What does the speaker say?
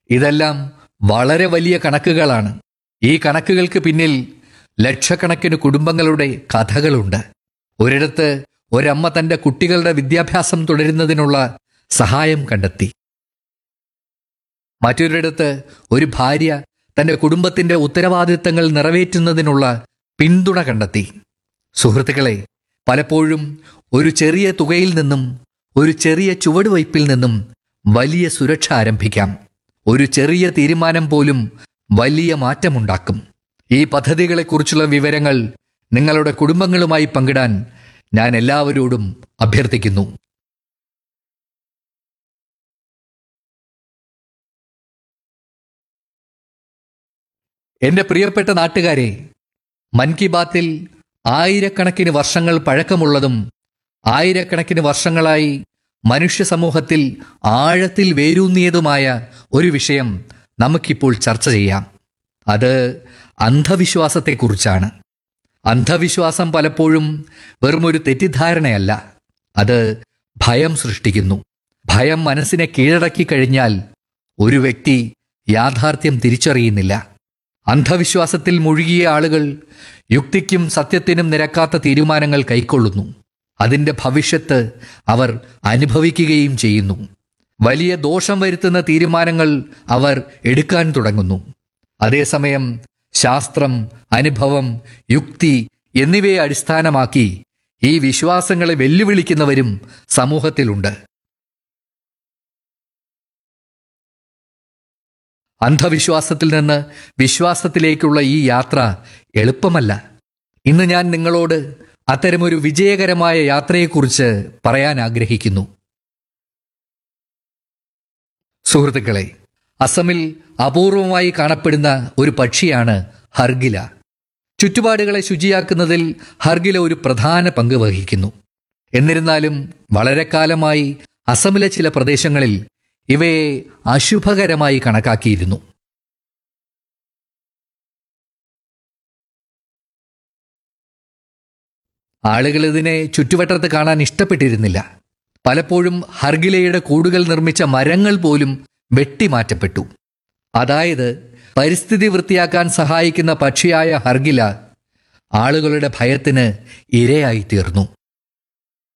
ഇതെല്ലാം വളരെ വലിയ കണക്കുകളാണ് ഈ കണക്കുകൾക്ക് പിന്നിൽ ലക്ഷക്കണക്കിന് കുടുംബങ്ങളുടെ കഥകളുണ്ട് ഒരിടത്ത് ഒരമ്മ തന്റെ കുട്ടികളുടെ വിദ്യാഭ്യാസം തുടരുന്നതിനുള്ള സഹായം കണ്ടെത്തി മറ്റൊരിടത്ത് ഒരു ഭാര്യ തന്റെ കുടുംബത്തിന്റെ ഉത്തരവാദിത്തങ്ങൾ നിറവേറ്റുന്നതിനുള്ള പിന്തുണ കണ്ടെത്തി സുഹൃത്തുക്കളെ പലപ്പോഴും ഒരു ചെറിയ തുകയിൽ നിന്നും ഒരു ചെറിയ ചുവടുവയ്പിൽ നിന്നും വലിയ സുരക്ഷ ആരംഭിക്കാം ഒരു ചെറിയ തീരുമാനം പോലും വലിയ മാറ്റമുണ്ടാക്കും ഈ പദ്ധതികളെക്കുറിച്ചുള്ള വിവരങ്ങൾ നിങ്ങളുടെ കുടുംബങ്ങളുമായി പങ്കിടാൻ ഞാൻ എല്ലാവരോടും അഭ്യർത്ഥിക്കുന്നു എന്റെ പ്രിയപ്പെട്ട നാട്ടുകാരെ മൻ കി ബാത്തിൽ ആയിരക്കണക്കിന് വർഷങ്ങൾ പഴക്കമുള്ളതും ആയിരക്കണക്കിന് വർഷങ്ങളായി മനുഷ്യ സമൂഹത്തിൽ ആഴത്തിൽ വേരൂന്നിയതുമായ ഒരു വിഷയം നമുക്കിപ്പോൾ ചർച്ച ചെയ്യാം അത് അന്ധവിശ്വാസത്തെക്കുറിച്ചാണ് അന്ധവിശ്വാസം പലപ്പോഴും വെറുമൊരു തെറ്റിദ്ധാരണയല്ല അത് ഭയം സൃഷ്ടിക്കുന്നു ഭയം മനസ്സിനെ കീഴടക്കി കഴിഞ്ഞാൽ ഒരു വ്യക്തി യാഥാർത്ഥ്യം തിരിച്ചറിയുന്നില്ല അന്ധവിശ്വാസത്തിൽ മുഴുകിയ ആളുകൾ യുക്തിക്കും സത്യത്തിനും നിരക്കാത്ത തീരുമാനങ്ങൾ കൈക്കൊള്ളുന്നു അതിൻ്റെ ഭവിഷ്യത്ത് അവർ അനുഭവിക്കുകയും ചെയ്യുന്നു വലിയ ദോഷം വരുത്തുന്ന തീരുമാനങ്ങൾ അവർ എടുക്കാൻ തുടങ്ങുന്നു അതേസമയം ശാസ്ത്രം അനുഭവം യുക്തി എന്നിവയെ അടിസ്ഥാനമാക്കി ഈ വിശ്വാസങ്ങളെ വെല്ലുവിളിക്കുന്നവരും സമൂഹത്തിലുണ്ട് അന്ധവിശ്വാസത്തിൽ നിന്ന് വിശ്വാസത്തിലേക്കുള്ള ഈ യാത്ര എളുപ്പമല്ല ഇന്ന് ഞാൻ നിങ്ങളോട് അത്തരമൊരു വിജയകരമായ യാത്രയെക്കുറിച്ച് പറയാൻ ആഗ്രഹിക്കുന്നു സുഹൃത്തുക്കളെ അസമിൽ അപൂർവമായി കാണപ്പെടുന്ന ഒരു പക്ഷിയാണ് ഹർഗില ചുറ്റുപാടുകളെ ശുചിയാക്കുന്നതിൽ ഹർഗില ഒരു പ്രധാന പങ്ക് വഹിക്കുന്നു എന്നിരുന്നാലും വളരെ കാലമായി അസമിലെ ചില പ്രദേശങ്ങളിൽ ഇവയെ അശുഭകരമായി കണക്കാക്കിയിരുന്നു ആളുകൾ ഇതിനെ ചുറ്റുവട്ടത്ത് കാണാൻ ഇഷ്ടപ്പെട്ടിരുന്നില്ല പലപ്പോഴും ഹർഗിലയുടെ കൂടുകൾ നിർമ്മിച്ച മരങ്ങൾ പോലും വെട്ടിമാറ്റപ്പെട്ടു അതായത് പരിസ്ഥിതി വൃത്തിയാക്കാൻ സഹായിക്കുന്ന പക്ഷിയായ ഹർഗില ആളുകളുടെ ഭയത്തിന് ഇരയായി തീർന്നു